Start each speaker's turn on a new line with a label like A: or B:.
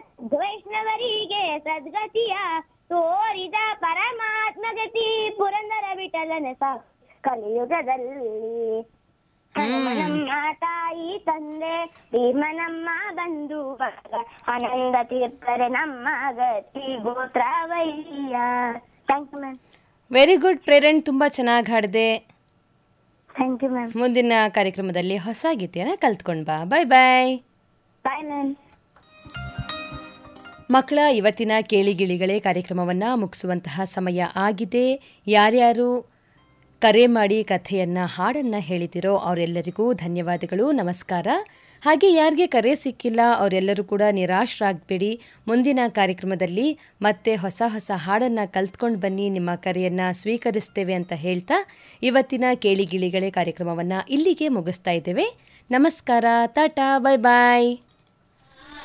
A: ವೈಷ್ಣವರಿಗೆ ಸದ್ಗತಿಯ ತೋರಿದ ಪರಮಾತ್ಮ ಗತಿ ಪುರಂದರ ವಿಠಲನೆ ಸಾ ಕಲಿಯುಗದಲ್ಲಿ ಹನುಮನಮ್ಮ ತಾಯಿ ತಂದೆ ಭೀಮನಮ್ಮ ಬಂಧು ಬಳಗ ಆನಂದ ತೀರ್ಥರೆ ನಮ್ಮ ಗತಿ ಗೋತ್ರವಯ್ಯ thank you ma'am
B: very good Preran ತುಂಬ ಚೆನ್ನಾಗಿ ಹಾಡಿದೆ
A: ಥ್ಯಾಂಕ್ ಯು ಮ್ಯಾಮ್
B: ಮುಂದಿನ ಕಾರ್ಯಕ್ರಮದಲ್ಲಿ ಹೊಸ ಗೀತೆಯನ್ನು ಕಲ್ತ್ಕೊಂಡು ಬಾ ಬಾಯ್ ಬಾಯ್
A: ಬಾಯ್ ಮ್ಯಾಮ್
B: ಮಕ್ಕಳ ಇವತ್ತಿನ ಕೇಳಿಗಿಳಿಗಳೇ ಕಾರ್ಯಕ್ರಮವನ್ನು ಮುಗಿಸುವಂತಹ ಸಮಯ ಆಗಿದೆ ಯಾರ್ಯಾರು ಕರೆ ಮಾಡಿ ಕಥೆಯನ್ನು ಹಾಡನ್ನು ಹೇಳಿದಿರೋ ಅವರೆಲ್ಲರಿಗೂ ಧನ್ಯವಾದಗಳು ನಮಸ್ಕಾರ ಹಾಗೆ ಯಾರಿಗೆ ಕರೆ ಸಿಕ್ಕಿಲ್ಲ ಅವರೆಲ್ಲರೂ ಕೂಡ ನಿರಾಶರಾಗಬೇಡಿ ಮುಂದಿನ ಕಾರ್ಯಕ್ರಮದಲ್ಲಿ ಮತ್ತೆ ಹೊಸ ಹೊಸ ಹಾಡನ್ನು ಕಲ್ತ್ಕೊಂಡು ಬನ್ನಿ ನಿಮ್ಮ ಕರೆಯನ್ನು ಸ್ವೀಕರಿಸ್ತೇವೆ ಅಂತ ಹೇಳ್ತಾ ಇವತ್ತಿನ ಕೇಳಿಗಿಳಿಗಳೇ ಕಾರ್ಯಕ್ರಮವನ್ನು ಇಲ್ಲಿಗೆ ಮುಗಿಸ್ತಾ ಇದ್ದೇವೆ ನಮಸ್ಕಾರ ಟಾಟಾ ಬಾಯ್ ಬಾಯ್